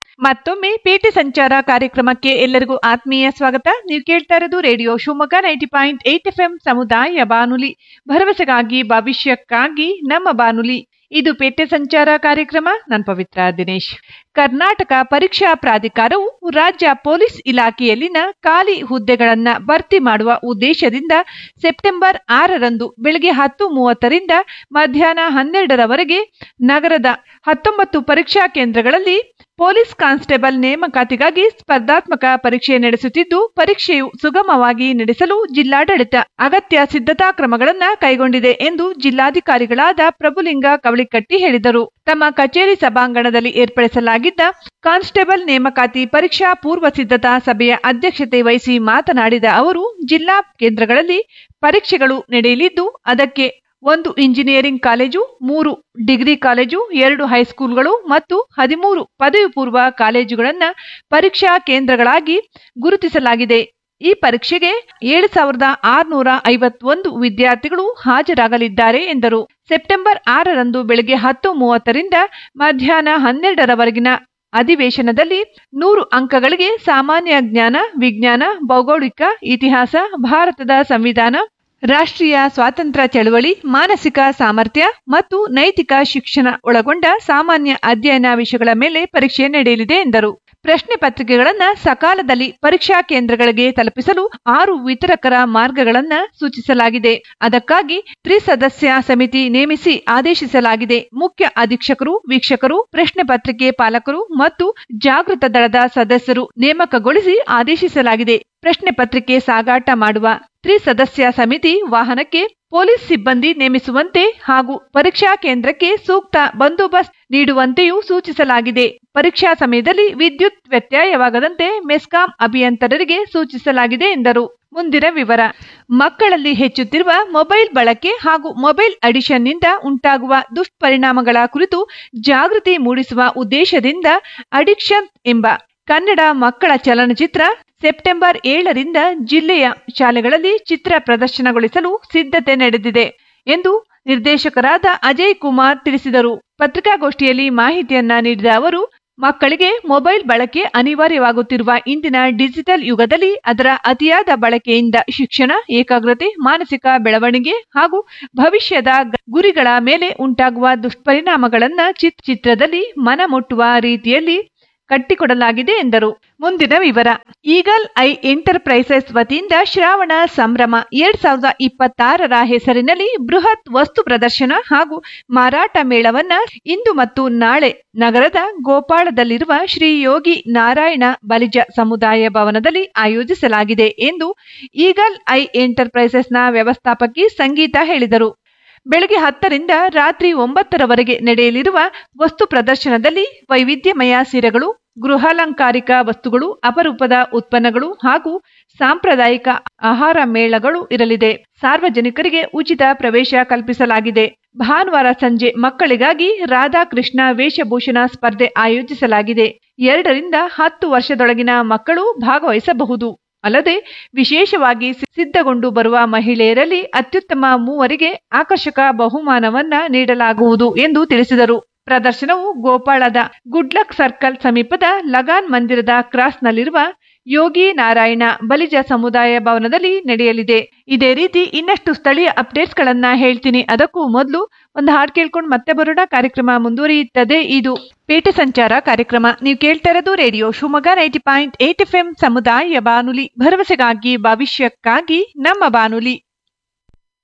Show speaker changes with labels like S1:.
S1: ಮತ್ತೊಮ್ಮೆ ಪೇಟೆ ಸಂಚಾರ ಕಾರ್ಯಕ್ರಮಕ್ಕೆ ಎಲ್ಲರಿಗೂ ಆತ್ಮೀಯ ಸ್ವಾಗತ ನೀವು ಕೇಳ್ತಾ ಇರೋದು radio Shivamogga ninety point eight F M ಸಮುದಾಯ ಬಾನುಲಿ ಭರವಸೆಗಾಗಿ ಭವಿಷ್ಯಕ್ಕಾಗಿ ನಮ್ಮ ಬಾನುಲಿ ಇದು ಪೇಟೆ ಸಂಚಾರ ಕಾರ್ಯಕ್ರಮ ನಾನು ಪವಿತ್ರ ದಿನೇಶ್ ಕರ್ನಾಟಕ ಪರೀಕ್ಷಾ ಪ್ರಾಧಿಕಾರವು ರಾಜ್ಯ ಪೊಲೀಸ್ ಇಲಾಖೆಯಲ್ಲಿನ ಖಾಲಿ ಹುದ್ದೆಗಳನ್ನ ಭರ್ತಿ ಮಾಡುವ ಉದ್ದೇಶದಿಂದ ಸೆಪ್ಟೆಂಬರ್ ಆರರಂದು ಬೆಳಗ್ಗೆ ಹತ್ತು ಮೂವತ್ತರಿಂದ ಮಧ್ಯಾಹ್ನ ಹನ್ನೆರಡರವರೆಗೆ ನಗರದ ಹತ್ತೊಂಬತ್ತು ಪರೀಕ್ಷಾ ಕೇಂದ್ರಗಳಲ್ಲಿ ಪೊಲೀಸ್ ಕಾನ್ಸ್ಟೇಬಲ್ ನೇಮಕಾತಿಗಾಗಿ ಸ್ಪರ್ಧಾತ್ಮಕ ಪರೀಕ್ಷೆ ನಡೆಸುತ್ತಿದ್ದು ಪರೀಕ್ಷೆಯು ಸುಗಮವಾಗಿ ನಡೆಸಲು ಜಿಲ್ಲಾಡಳಿತ ಅಗತ್ಯ ಸಿದ್ಧತಾ ಕ್ರಮಗಳನ್ನು ಕೈಗೊಂಡಿದೆ ಎಂದು ಜಿಲ್ಲಾಧಿಕಾರಿಗಳಾದ ಪ್ರಭುಲಿಂಗ ಕವಳಿಕಟ್ಟಿ ಹೇಳಿದರು ತಮ್ಮ ಕಚೇರಿ ಸಭಾಂಗಣದಲ್ಲಿ ಏರ್ಪಡಿಸಲಾಗಿದ್ದ ಕಾನ್ಸ್ಟೇಬಲ್ ನೇಮಕಾತಿ ಪರೀಕ್ಷಾ ಪೂರ್ವ ಸಿದ್ಧತಾ ಸಭೆಯ ಅಧ್ಯಕ್ಷತೆ ವಹಿಸಿ ಮಾತನಾಡಿದ ಅವರು ಜಿಲ್ಲಾ ಕೇಂದ್ರಗಳಲ್ಲಿ ಪರೀಕ್ಷೆಗಳು ನಡೆಯಲಿದ್ದು ಅದಕ್ಕೆ ಒಂದು ಇಂಜಿನಿಯರಿಂಗ್ ಕಾಲೇಜು ಮೂರು ಡಿಗ್ರಿ ಕಾಲೇಜು ಎರಡು ಹೈಸ್ಕೂಲ್ಗಳು ಮತ್ತು ಹದಿಮೂರು ಪದವಿ ಪೂರ್ವ ಕಾಲೇಜುಗಳನ್ನು ಪರೀಕ್ಷಾ ಕೇಂದ್ರಗಳಾಗಿ ಗುರುತಿಸಲಾಗಿದೆ ಈ ಪರೀಕ್ಷೆಗೆ ಏಳು ಸಾವಿರದ ಆರುನೂರ ಐವತ್ತೊಂದು ವಿದ್ಯಾರ್ಥಿಗಳು ಹಾಜರಾಗಲಿದ್ದಾರೆ ಎಂದರು ಸೆಪ್ಟೆಂಬರ್ ಆರರಂದು ಬೆಳಗ್ಗೆ ಹತ್ತು ಮೂವತ್ತರಿಂದ ಮಧ್ಯಾಹ್ನ ಹನ್ನೆರಡರವರೆಗಿನ ಅಧಿವೇಶನದಲ್ಲಿ ನೂರು ಅಂಕಗಳಿಗೆ ಸಾಮಾನ್ಯ ಜ್ಞಾನ ವಿಜ್ಞಾನ ಭೌಗೋಳಿಕ ಇತಿಹಾಸ ಭಾರತದ ಸಂವಿಧಾನ ರಾಷ್ಟ್ರೀಯ ಸ್ವಾತಂತ್ರ್ಯ ಚಳವಳಿ ಮಾನಸಿಕ ಸಾಮರ್ಥ್ಯ ಮತ್ತು ನೈತಿಕ ಶಿಕ್ಷಣ ಒಳಗೊಂಡ ಸಾಮಾನ್ಯ ಅಧ್ಯಯನ ವಿಷಯಗಳ ಮೇಲೆ ಪರೀಕ್ಷೆ ನಡೆಯಲಿದೆ ಎಂದರು ಪ್ರಶ್ನೆ ಪತ್ರಿಕೆಗಳನ್ನು ಸಕಾಲದಲ್ಲಿ ಪರೀಕ್ಷಾ ಕೇಂದ್ರಗಳಿಗೆ ತಲುಪಿಸಲು ಆರು ವಿತರಕರ ಮಾರ್ಗಗಳನ್ನು ಸೂಚಿಸಲಾಗಿದೆ ಅದಕ್ಕಾಗಿ ತ್ರಿಸದಸ್ಯ ಸಮಿತಿ ನೇಮಿಸಿ ಆದೇಶಿಸಲಾಗಿದೆ ಮುಖ್ಯ ಅಧೀಕ್ಷಕರು ವೀಕ್ಷಕರು ಪ್ರಶ್ನೆ ಪತ್ರಿಕೆ ಪಾಲಕರು ಮತ್ತು ಜಾಗೃತ ದಳದ ಸದಸ್ಯರು ನೇಮಕಗೊಳಿಸಿ ಆದೇಶಿಸಲಾಗಿದೆ ಪ್ರಶ್ನೆ ಪತ್ರಿಕೆ ಸಾಗಾಟ ಮಾಡುವ ತ್ರಿಸದಸ್ಯ ಸಮಿತಿ ವಾಹನಕ್ಕೆ ಪೊಲೀಸ್ ಸಿಬ್ಬಂದಿ ನೇಮಿಸುವಂತೆ ಹಾಗೂ ಪರೀಕ್ಷಾ ಕೇಂದ್ರಕ್ಕೆ ಸೂಕ್ತ ಬಂದೋಬಸ್ತ್ ನೀಡುವಂತೆಯೂ ಸೂಚಿಸಲಾಗಿದೆ ಪರೀಕ್ಷಾ ಸಮಯದಲ್ಲಿ ವಿದ್ಯುತ್ ವ್ಯತ್ಯಯವಾಗದಂತೆ ಮೆಸ್ಕಾಂ ಅಭಿಯಂತರರಿಗೆ ಸೂಚಿಸಲಾಗಿದೆ ಎಂದರು ಮುಂದಿನ ವಿವರ ಮಕ್ಕಳಲ್ಲಿ ಹೆಚ್ಚುತ್ತಿರುವ ಮೊಬೈಲ್ ಬಳಕೆ ಹಾಗೂ ಮೊಬೈಲ್ ಅಡಿಷನ್ನಿಂದ ಉಂಟಾಗುವ ದುಷ್ಪರಿಣಾಮಗಳ ಕುರಿತು ಜಾಗೃತಿ ಮೂಡಿಸುವ ಉದ್ದೇಶದಿಂದ ಅಡಿಕ್ಷನ್ ಎಂಬ ಕನ್ನಡ ಮಕ್ಕಳ ಚಲನಚಿತ್ರ ಸೆಪ್ಟೆಂಬರ್ ಏಳರಿಂದ ಜಿಲ್ಲೆಯ ಶಾಲೆಗಳಲ್ಲಿ ಚಿತ್ರ ಪ್ರದರ್ಶನಗೊಳಿಸಲು ಸಿದ್ಧತೆ ನಡೆದಿದೆ ಎಂದು ನಿರ್ದೇಶಕರಾದ ಅಜಯ್ ಕುಮಾರ್ ತಿಳಿಸಿದರು ಪತ್ರಿಕಾಗೋಷ್ಠಿಯಲ್ಲಿ ಮಾಹಿತಿಯನ್ನ ನೀಡಿದ ಅವರು ಮಕ್ಕಳಿಗೆ ಮೊಬೈಲ್ ಬಳಕೆ ಅನಿವಾರ್ಯವಾಗುತ್ತಿರುವ ಇಂದಿನ ಡಿಜಿಟಲ್ ಯುಗದಲ್ಲಿ ಅದರ ಅತಿಯಾದ ಬಳಕೆಯಿಂದ ಶಿಕ್ಷಣ ಏಕಾಗ್ರತೆ ಮಾನಸಿಕ ಬೆಳವಣಿಗೆ ಹಾಗೂ ಭವಿಷ್ಯದ ಗುರಿಗಳ ಮೇಲೆ ಉಂಟಾಗುವ ದುಷ್ಪರಿಣಾಮಗಳನ್ನ ಚಿತ್ರದಲ್ಲಿ ಮನಮುಟ್ಟುವ ರೀತಿಯಲ್ಲಿ ಕಟ್ಟಿಕೊಡಲಾಗಿದೆ ಎಂದರು ಮುಂದಿನ ವಿವರ ಈಗಲ್ ಐ ಎಂಟರ್ಪ್ರೈಸಸ್ ವತಿಯಿಂದ ಶ್ರಾವಣ ಸಂಭ್ರಮ ಎರಡ್ ಸಾವಿರದ ಇಪ್ಪತ್ತಾರರ ಹೆಸರಿನಲ್ಲಿ ಬೃಹತ್ ವಸ್ತು ಪ್ರದರ್ಶನ ಹಾಗೂ ಮಾರಾಟ ಮೇಳವನ್ನ ಇಂದು ಮತ್ತು ನಾಳೆ ನಗರದ ಗೋಪಾಳದಲ್ಲಿರುವ ಶ್ರೀ ಯೋಗಿ ನಾರಾಯಣ ಬಲಿಜ ಸಮುದಾಯ ಭವನದಲ್ಲಿ ಆಯೋಜಿಸಲಾಗಿದೆ ಎಂದು ಈಗಲ್ ಐ ಎಂಟರ್ಪ್ರೈಸಸ್ನ ವ್ಯವಸ್ಥಾಪಕಿ ಸಂಗೀತ ಹೇಳಿದರು ಬೆಳಗ್ಗೆ ಹತ್ತರಿಂದ ರಾತ್ರಿ ಒಂಬತ್ತರವರೆಗೆ ನಡೆಯಲಿರುವ ವಸ್ತು ಪ್ರದರ್ಶನದಲ್ಲಿ ವೈವಿಧ್ಯಮಯ ಸೀರೆಗಳು ಗೃಹಾಲಂಕಾರಿಕ ವಸ್ತುಗಳು ಅಪರೂಪದ ಉತ್ಪನ್ನಗಳು ಹಾಗೂ ಸಾಂಪ್ರದಾಯಿಕ ಆಹಾರ ಮೇಳಗಳು ಇರಲಿದೆ ಸಾರ್ವಜನಿಕರಿಗೆ ಉಚಿತ ಪ್ರವೇಶ ಕಲ್ಪಿಸಲಾಗಿದೆ ಭಾನುವಾರ ಸಂಜೆ ಮಕ್ಕಳಿಗಾಗಿ ರಾಧಾಕೃಷ್ಣ ವೇಷಭೂಷಣ ಸ್ಪರ್ಧೆ ಆಯೋಜಿಸಲಾಗಿದೆ ಎರಡರಿಂದ ಹತ್ತು ವರ್ಷದೊಳಗಿನ ಮಕ್ಕಳು ಭಾಗವಹಿಸಬಹುದು ಅಲ್ಲದೆ ವಿಶೇಷವಾಗಿ ಸಿದ್ಧಗೊಂಡು ಬರುವ ಮಹಿಳೆಯರಲ್ಲಿ ಅತ್ಯುತ್ತಮ ಮೂವರಿಗೆ ಆಕರ್ಷಕ ಬಹುಮಾನವನ್ನ ನೀಡಲಾಗುವುದು ಎಂದು ತಿಳಿಸಿದರು ಪ್ರದರ್ಶನವು ಗೋಪಾಳದ ಗುಡ್ಲಕ್ ಸರ್ಕಲ್ ಸಮೀಪದ ಲಗಾನ್ ಮಂದಿರದ ಕ್ರಾಸ್ನಲ್ಲಿರುವ ಯೋಗಿ ನಾರಾಯಣ ಬಲಿಜ ಸಮುದಾಯ ಭವನದಲ್ಲಿ ನಡೆಯಲಿದೆ ಇದೇ ರೀತಿ ಇನ್ನಷ್ಟು ಸ್ಥಳೀಯ ಅಪ್ಡೇಟ್ಸ್ ಗಳನ್ನ ಹೇಳ್ತೀನಿ ಅದಕ್ಕೂ ಮೊದಲು ಒಂದು ಹಾಡು ಕೇಳ್ಕೊಂಡು ಮತ್ತೆ ಬರೋಣ ಕಾರ್ಯಕ್ರಮ ಮುಂದುವರಿಯುತ್ತದೆ ಇದು ಪೇಟೆ ಸಂಚಾರ ಕಾರ್ಯಕ್ರಮ ನೀವು ಕೇಳ್ತಾ ಇರೋದು radio Shivamogga ninety point eight F M ಸಮುದಾಯ ಬಾನುಲಿ ಭರವಸೆಗಾಗಿ ಭವಿಷ್ಯಕ್ಕಾಗಿ ನಮ್ಮ ಬಾನುಲಿ